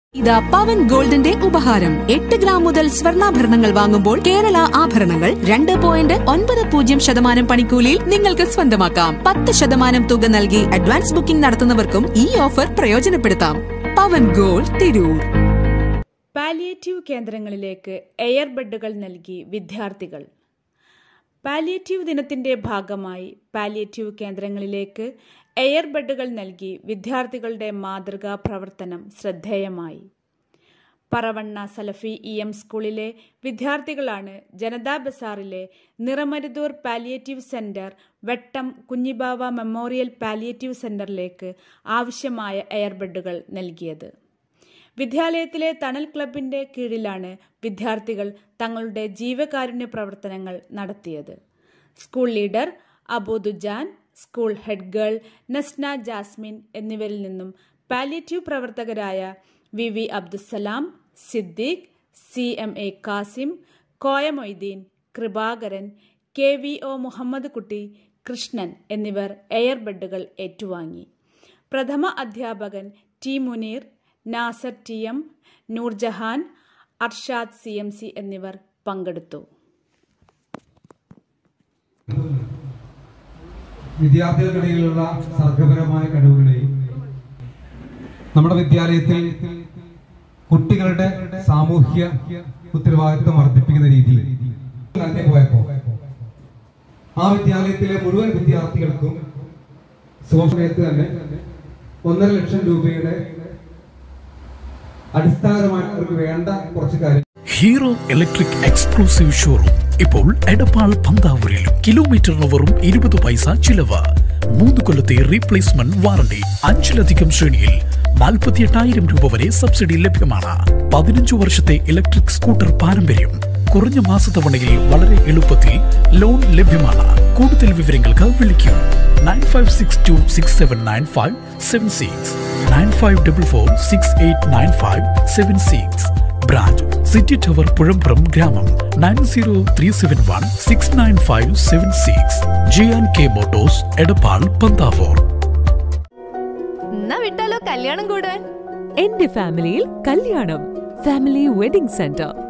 ഇതാ പവൻ ഗോൾഡിന്റെ ഉപഹാരം എട്ട് ഗ്രാം മുതൽ സ്വർണ്ണാഭരണങ്ങൾ വാങ്ങുമ്പോൾ കേരള ആഭരണങ്ങൾ രണ്ട് പോയിന്റ് ഒൻപത് പൂജ്യം ശതമാനം പണിക്കൂലിയിൽ നിങ്ങൾക്ക് സ്വന്തമാക്കാം പത്ത് ശതമാനം തുക നൽകി അഡ്വാൻസ് ബുക്കിംഗ് നടത്തുന്നവർക്കും ഈ ഓഫർ പ്രയോജനപ്പെടുത്താം പവൻ ഗോൾഡ് തിരൂർ പാലിയേറ്റീവ് കേന്ദ്രങ്ങളിലേക്ക് എയർ ബെഡുകൾ നൽകി വിദ്യാർത്ഥികൾ പാലിയേറ്റീവ് ദിനത്തിന്റെ ഭാഗമായി പാലിയേറ്റീവ് കേന്ദ്രങ്ങളിലേക്ക് എയർ ബെഡുകൾ നൽകി വിദ്യാർത്ഥികളുടെ മാതൃകാ പ്രവർത്തനം ശ്രദ്ധേയമായി പറവണ്ണ സലഫി ഇ എം സ്കൂളിലെ വിദ്യാർത്ഥികളാണ് ജനതാ ബസാറിലെ Niramaruthur palliative centre Vettam Kunhibava memorial palliative സെന്ററിലേക്ക് ആവശ്യമായ എയർ ബെഡുകൾ നൽകിയത് വിദ്യാലയത്തിലെ തണൽ ക്ലബിന്റെ കീഴിലാണ് വിദ്യാർത്ഥികൾ തങ്ങളുടെ ജീവകാരുണ്യ പ്രവർത്തനങ്ങൾ നടത്തിയത് school leader Abudujan school head girl Nasna Jasmin എന്നിവരിൽ നിന്നും പാലിയേറ്റീവ് പ്രവർത്തകരായ V V Abdussalam Siddique C M A Kasim Koya Moideen Kripakaran K V O Muhammad Kutty Krishnan എന്നിവർ എയർ ബെഡുകൾ ഏറ്റുവാങ്ങി പ്രഥമ അധ്യാപകൻ T Munir Nasar T M Noorjahan Arshad C M C എന്നിവർ പങ്കെടുത്തു വിദ്യാർത്ഥികൾക്കിടയിലുള്ള സർഗപരമായ കഴിവുകളെയും നമ്മുടെ വിദ്യാലയത്തിൽ കുട്ടികളുടെ സാമൂഹ്യ ഉത്തരവാദിത്വം വർദ്ധിപ്പിക്കുന്ന രീതിയിൽ നടത്തി പോയപ്പോ ആ വിദ്യാലയത്തിലെ മുഴുവൻ വിദ്യാർത്ഥികൾക്കും സമയത്ത് തന്നെ ഒന്നര ലക്ഷം രൂപയുടെ അടിസ്ഥാനമായിട്ട് അവർക്ക് വേണ്ട കുറച്ച് കാര്യം ഹീറോ ഇലക്ട്രിക് എക്സ്ക്ലൂസീവ് ഷോറൂം ഇപ്പോൾ എടപ്പാൾ പന്താവൂരിലും കിലോമീറ്ററിന് വെറും ഇരുപത് പൈസ ചിലവ് മൂന്ന് കൊല്ലത്തെ റീപ്ലേസ്മെന്റ് വാറണ്ടി അഞ്ചിലധികം ശ്രേണിയിൽ നാൽപ്പത്തിയെട്ടായിരം രൂപ വരെ സബ്സിഡി ലഭ്യമാണ് പതിനഞ്ചു വർഷത്തെ ഇലക്ട്രിക് സ്കൂട്ടർ പാരമ്പര്യം കുറഞ്ഞ മാസത്തവണയിൽ വളരെ എളുപ്പത്തിൽ ലോൺ ലഭ്യമാണ് കൂടുതൽ വിവരങ്ങൾക്ക് വിളിക്കൂ nine five six two six seven nine five seven six nine five double four six eight nine five seven six branch city tower Puzhambram ഗ്രാമം nine zero three seven one six nine five seven six J and K motors Edappal Panthavoor എന്നാ വിട്ടാലോ കല്യാണം കൂടാൻ എന്റെ ഫാമിലിയിൽ കല്യാണം family wedding centre